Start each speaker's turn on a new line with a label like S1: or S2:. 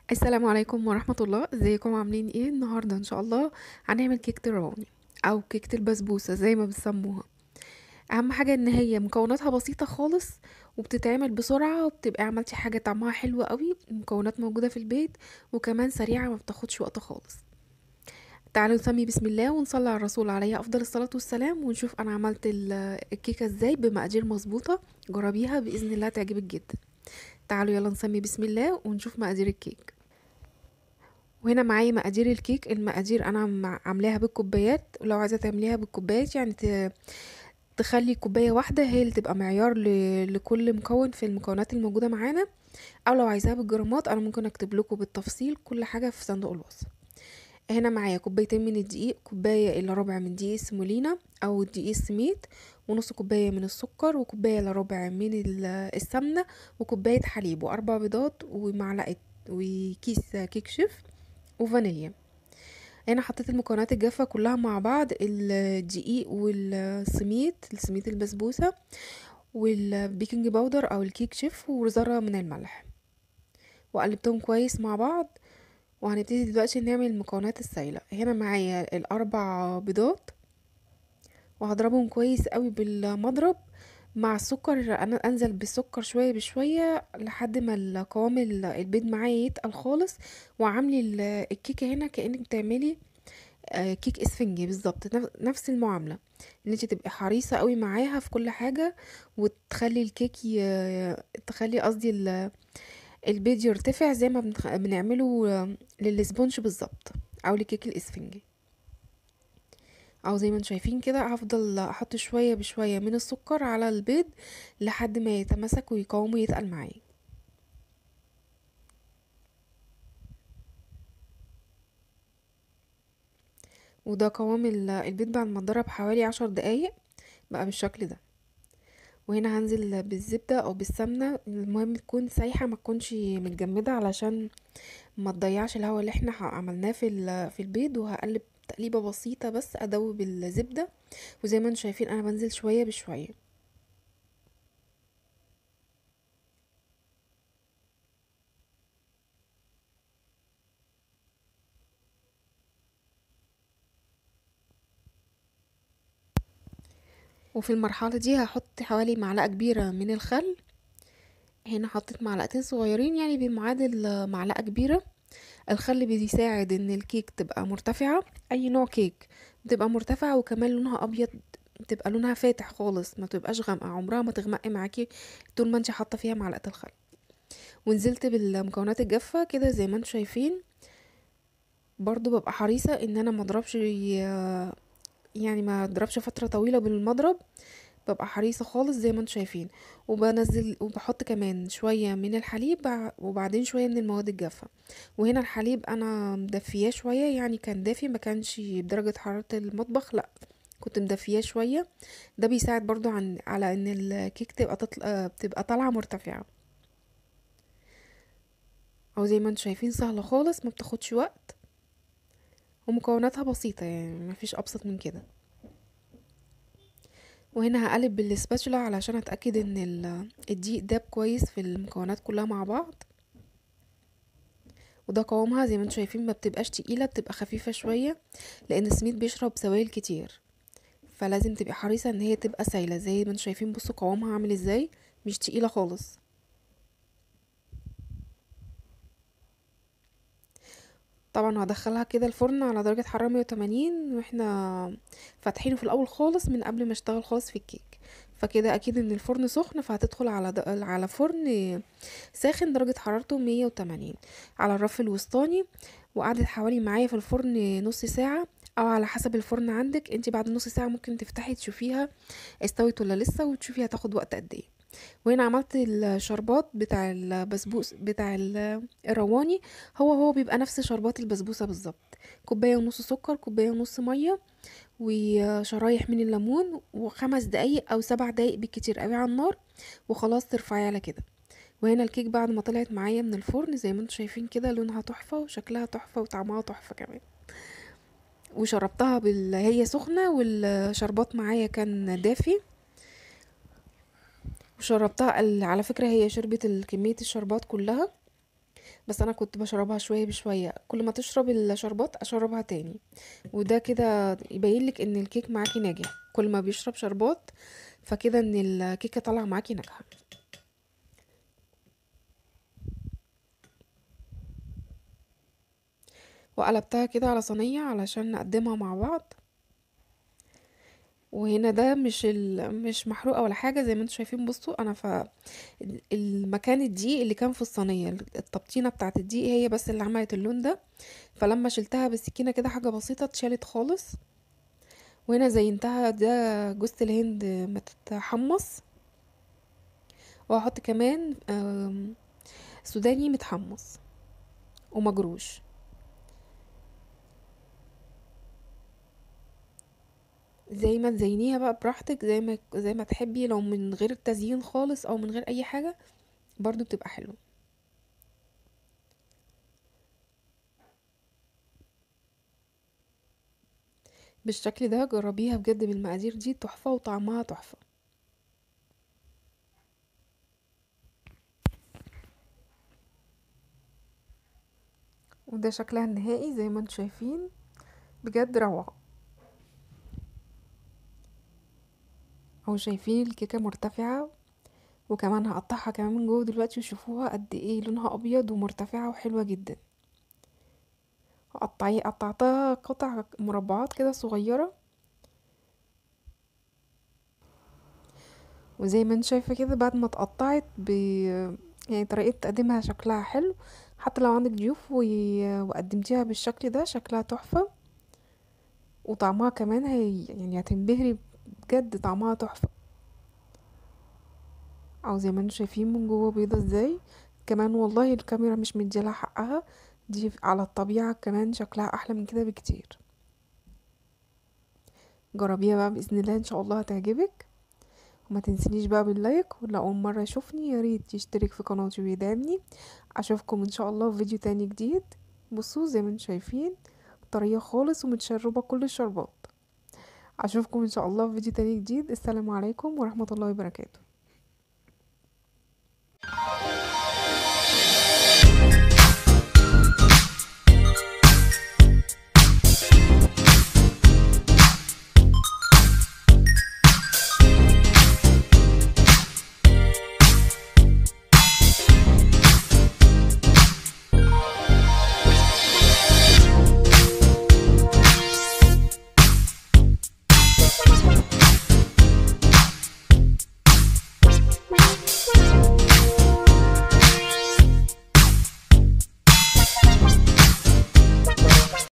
S1: السلام عليكم ورحمة الله ازيكم عاملين ايه النهاردة ان شاء الله هنعمل كيكة الرواني او كيكة البسبوسة زي ما بتسموها اهم حاجة ان هي مكوناتها بسيطة خالص وبتتعمل بسرعة وبتبقى عملتي حاجة طعمها حلو قوي مكونات موجودة في البيت وكمان سريعة ما بتاخدش وقت خالص تعالوا نسمي بسم الله ونصلي على الرسول عليه افضل الصلاة والسلام ونشوف انا عملت ال- الكيكة ازاي بمقادير مظبوطة جربيها باذن الله تعجبك جدا تعالوا يلا نسمي بسم الله ونشوف مقادير الكيك وهنا معايا مقادير الكيك المقادير انا مع- عاملاها بالكوبايات ولو عايزه تعمليها بالكوبايات يعني ت- تخلي كوبايه واحده هي اللي تبقى معيار ل- لكل مكون في المكونات الموجوده معانا او لو عايزاها بالجرامات انا ممكن اكتب لكم بالتفصيل كل حاجه في صندوق الوصف هنا معايا كوبايتين من الدقيق كوبايه الا ربع من دقيق السمولينا او دقيق السميد ونص كوبايه من السكر وكوبايه الا ربع من ال- السمنه وكوبايه حليب واربع بيضات ومعلقه وكيس كيك شيف وفانيليا هنا حطيت المكونات الجافة كلها مع بعض الدقيق والسميد السميد البسبوسة والبيكنج باودر او الكيك شيف وذرة من الملح وقلبتهم كويس مع بعض وهنبتدي دلوقتي نعمل المكونات السائلة هنا معايا الاربع بيضات وهضربهم كويس قوي بالمضرب مع السكر انا انزل بالسكر شويه بشويه لحد ما القوام ال- البيض معايا يتقل خالص وعاملي ال- الكيكه هنا كانك بتعملي آه، كيك اسفنجي بالظبط نف- نفس المعامله ان انت تبقي حريصه قوي معاها في كل حاجه وتخلي الكيك ي... تخلي قصدي ال- البيض يرتفع زي ما بنخ... بنعمله آه، للسبونج بالظبط او لكيك الاسفنجي او زي ما انتم شايفين كده هفضل احط شويه بشويه من السكر على البيض لحد ما يتماسك ويقاوم ويتقل معايا وده قوام ال- البيض بعد ما اتضرب حوالي عشر دقايق بقى بالشكل ده وهنا هنزل بالزبدة او بالسمنة المهم تكون سايحة ما تكونش متجمدة علشان ما تضيعش الهواء اللي احنا عملناه في ال- في البيض وهقلب تقليبة بسيطة بس ادوب الزبدة وزي ما انتم شايفين انا بنزل شوية بشوية وفي المرحلة دي هحط حوالي معلقة كبيرة من الخل هنا حطيت معلقتين صغيرين يعني بمعادل معلقة كبيرة الخل بيساعد ان الكيك تبقى مرتفعة اي نوع كيك بتبقى مرتفعة وكمان لونها ابيض تبقى لونها فاتح خالص ما تبقاش غامقة عمرها ما تغمق معاكي طول ما انت حاطة فيها معلقة الخل ونزلت بالمكونات الجافة كده زي ما انتم شايفين برضو ببقى حريصة ان انا ما اضربش يعني ما اضربش فترة طويلة بالمضرب ببقى حريصة خالص زي ما انتم شايفين وبنزل وبحط كمان شوية من الحليب بع- وبعدين شوية من المواد الجافة وهنا الحليب انا مدفياه شوية يعني كان دافي ما كانش بدرجة حرارة المطبخ لا كنت مدفياه شوية ده بيساعد برضو عن على ان الكيك تبقى تطل... آه، بتبقى طالعة مرتفعة او زي ما انتم شايفين سهلة خالص ما بتاخدش وقت ومكوناتها بسيطة يعني مفيش ابسط من كده وهنا هقلب بالسباتشولا علشان اتاكد ان ال- الدقيق داب كويس في المكونات كلها مع بعض وده قوامها زي ما انتم شايفين ما بتبقاش تقيله بتبقى خفيفه شويه لان السميد بيشرب سوائل كتير فلازم تبقي حريصه ان هي تبقى سايله زي ما انتم شايفين بصوا قوامها عامل ازاي مش تقيله خالص طبعا هدخلها كده الفرن على درجه حراره 180 واحنا فاتحينه في الاول خالص من قبل ما اشتغل خالص في الكيك فكده اكيد ان الفرن سخن فهتدخل على د... على فرن ساخن درجه حرارته 180 على الرف الوسطاني وقعدت حوالي معايا في الفرن نص ساعه او على حسب الفرن عندك انت بعد نص ساعه ممكن تفتحي تشوفيها استوت ولا لسه وتشوفي هتاخد وقت قد ايه وهنا عملت الشربات بتاع البسبوس بتاع ال- الرواني هو هو بيبقى نفس شربات البسبوسه بالظبط كوبايه ونص سكر كوبايه ونص ميه وشرايح من الليمون وخمس دقايق او سبع دقايق بالكتير قوي على النار وخلاص ترفعي على كده وهنا الكيك بعد ما طلعت معايا من الفرن زي ما انتم شايفين كده لونها تحفه وشكلها تحفه وطعمها تحفه كمان وشربتها بال هي سخنه والشربات معايا كان دافي وشربتها ال- على فكره هي شربت ال- كميه الشربات كلها بس انا كنت بشربها شويه بشويه كل ما تشرب الشربات اشربها تاني وده كده يبين لك ان الكيك معاكي ناجح كل ما بيشرب شربات فكده ان الكيكه طالعه معاكي ناجحه وقلبتها كده على صينيه علشان نقدمها مع بعض وهنا ده مش ال... مش محروقه ولا حاجه زي ما انتم شايفين بصوا انا ف المكان الدقيق اللي كان في الصينيه التبطينه بتاعه الدقيق هي بس اللي عملت اللون ده فلما شلتها بالسكينه كده حاجه بسيطه اتشالت خالص وهنا زينتها ده جوز الهند متحمص وهحط كمان آم، سوداني متحمص ومجروش زي ما تزينيها بقى براحتك زي ما زي ما تحبي لو من غير تزيين خالص او من غير اي حاجه برضو بتبقى حلوه بالشكل ده جربيها بجد بالمقادير دي تحفه وطعمها تحفه وده شكلها النهائي زي ما انتم شايفين بجد روعه اهو شايفين الكيكه مرتفعه وكمان هقطعها كمان من جوه دلوقتي وشوفوها قد ايه لونها ابيض ومرتفعه وحلوه جدا قطعي قطعتها قطع مربعات كده صغيره وزي ما انت شايفه كده بعد ما اتقطعت ب يعني طريقه تقديمها شكلها حلو حتى لو عندك ضيوف و... وقدمتيها بالشكل ده شكلها تحفه وطعمها كمان هي يعني هتنبهري بجد طعمها تحفه او زي ما انتم شايفين من جوه بيضه ازاي كمان والله الكاميرا مش مديلها حقها دي على الطبيعه كمان شكلها احلى من كده بكتير جربيها بقى باذن الله ان شاء الله هتعجبك وما تنسينيش بقى باللايك واللي اول مره يشوفني يا ريت يشترك في قناتي ويدعمني اشوفكم ان شاء الله في فيديو تاني جديد بصوا زي ما انتم شايفين طريه خالص ومتشربه كل الشربات اشوفكم ان شاء الله في فيديو تاني جديد السلام عليكم ورحمه الله وبركاته